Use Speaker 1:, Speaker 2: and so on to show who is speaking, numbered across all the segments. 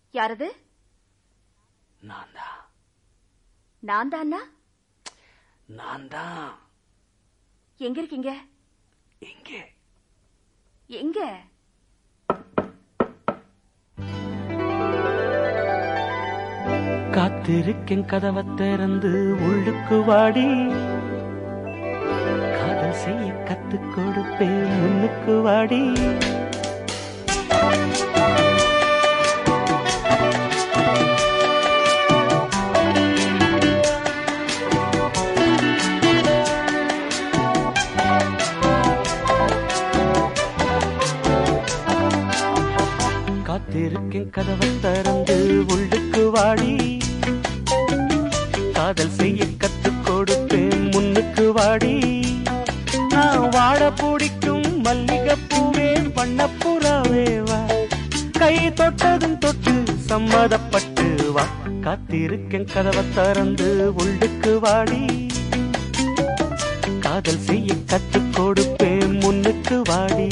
Speaker 1: யாரது
Speaker 2: நான் தான்
Speaker 1: நான் தானா
Speaker 2: நான் தான்
Speaker 1: எங்க இருக்கீங்க
Speaker 2: இங்கே
Speaker 1: எங்க
Speaker 2: காத்திருக்கேன் கதவை திறந்து உள்ளுக்கு வாடி காதல் செய்ய கத்து கொடுப்பேன் முன்னுக்கு வாடி காத்திருக்கேன் கதவை திறந்து உள்ளுக்கு வாடி காதல் செய்ய கத்து கொடுப்பேன் முன்னுக்கு வாடி நான் வாழ பிடிக்கும் மல்லிகைப்பூவே வண்ணப்புறாவே வா கை தொட்டதும் தொட்டு சம்மதப்பட்டு வா காத்திருக்கேன் கதவை திறந்து உள்ளுக்கு வாடி காதல் செய்ய கத்து கொடுப்பேன் முன்னுக்கு வாடி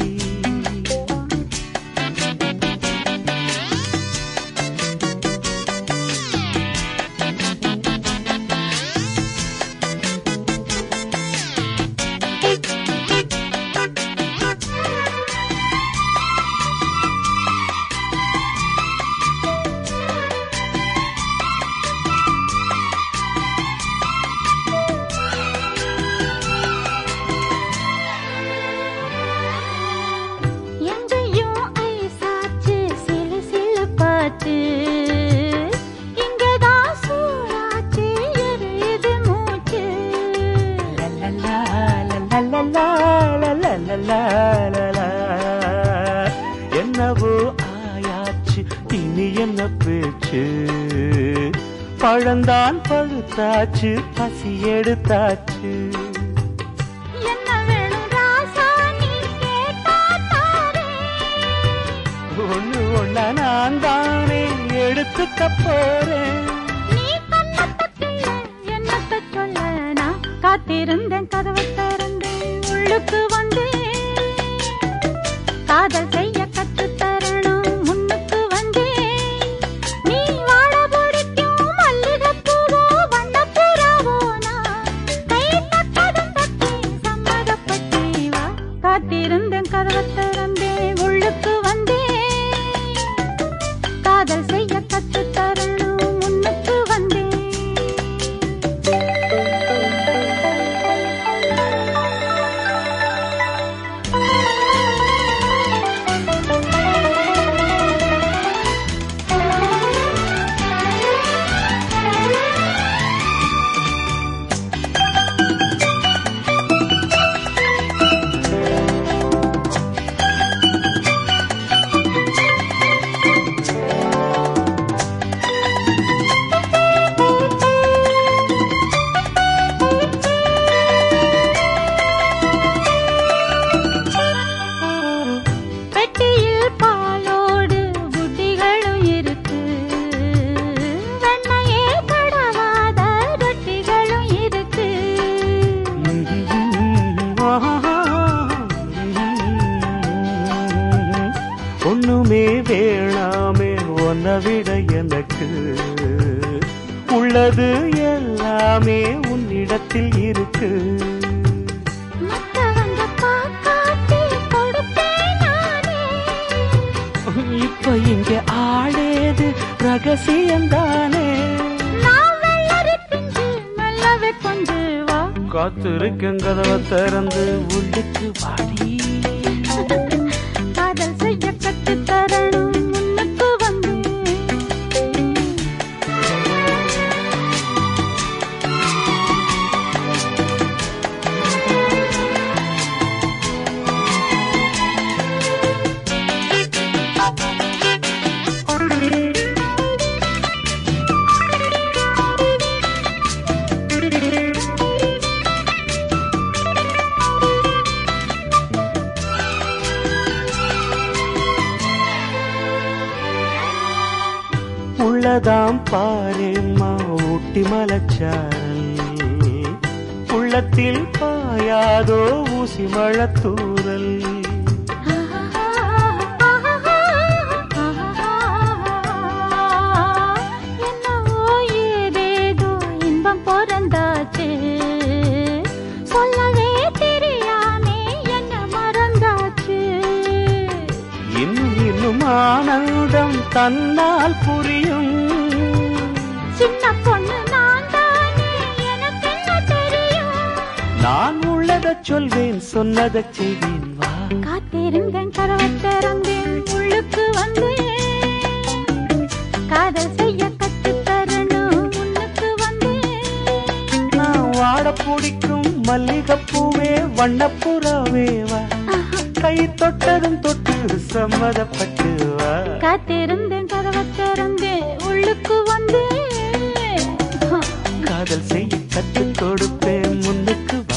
Speaker 3: எங்கேயும் ஐசாச்சு சிலு சிலுப்பாச்சு இங்கதான் சூடாச்சு எரியுது மூச்சு
Speaker 2: என்னவோ ஆயாச்சு இனி என்ன பேச்சு பழந்தான் பழுத்தாச்சு பசி எடுத்தாச்சு
Speaker 3: என்ன வேணும் ராசா நீ கேட்டா தாரேன்
Speaker 2: ஒண்ணு ஒண்ணா நான் தானே எடுத்துக்க போறேன்
Speaker 3: நீ கண்ணத்தக்கில்ல என்னத்த சொல்ல நான் காத்திருந்தேன் கதவை திறந்தேன் உள்ளுக்கு வந்தேன் காதல் செய்ய கற்றுத் தரணும் முன்னுக்கு வந்தேன் நீ வாழ பிடிக்கும் மல்லிகைப்பூவோ வண்ணப்புறாவோ நான் கை தட்டதும் தட்டி சம்மதப்பட்டி வா காத்திருந்தேன் கதவை திறந்தேன் உள்ளுக்கு வந்தேன் காதல் செய்ய கற்றுத் தரணும் முன்னுக்கு வந்தேன் பெட்டியில் பாலோடு புட்டிகளும் இருக்கு வெண்ணையே படவாத ரொட்டிகளும் இருக்கு
Speaker 2: ஒண்ணுமே வேணாமே உன்னை விட எனக்கு உள்ளது எல்லாமே உன்னிடத்தில் இருக்கு
Speaker 3: மத்தவங்க பாக்காட்டி கொடுப்பேன் நானே
Speaker 2: இப்ப இங்க ஆடேது ரகசியம்தானே
Speaker 3: நான் வெள்ளரி பிஞ்சு மெல்லவே கொஞ்சு வா
Speaker 2: காத்திருக்கேன் கதவை திறந்து உள்ளுக்கு வாடி
Speaker 3: காதல் செய்ய கற்றுத் தரணும் முன்னுக்கு வந்து
Speaker 2: உள்ளதாம் பாரேம்மா ஊட்டி மலச்சாரல் உள்ளத்தில் பாயாதோ ஊசி மழத்தூரல் தன்னால் புரியும்
Speaker 3: சின்ன பொண்ணு நான் தானே எனக்கு என்ன தெரியும்
Speaker 2: நான் உள்ளத சொல்வேன் சொன்னத செய்வேன் வா
Speaker 3: காத்திருந்தேன் கதவை திறந்தேன் உள்ளுக்கு வந்தேன் காதல் செய்ய கத்து தரணும் உள்ளுக்கு வந்தேன்
Speaker 2: நான் வாட பிடிக்கும் மல்லிகைப்பூவே வண்ணப்புறாவே வா கை தொட்டதும் தொட்டு சம்மதப்பட்டு வா
Speaker 3: காத்திருந்தேன் கதவை திறந்தேன் உள்ளுக்கு வந்தேன்
Speaker 2: காதல் செய்ய கத்து கொடுப்பேன் முன்னுக்கு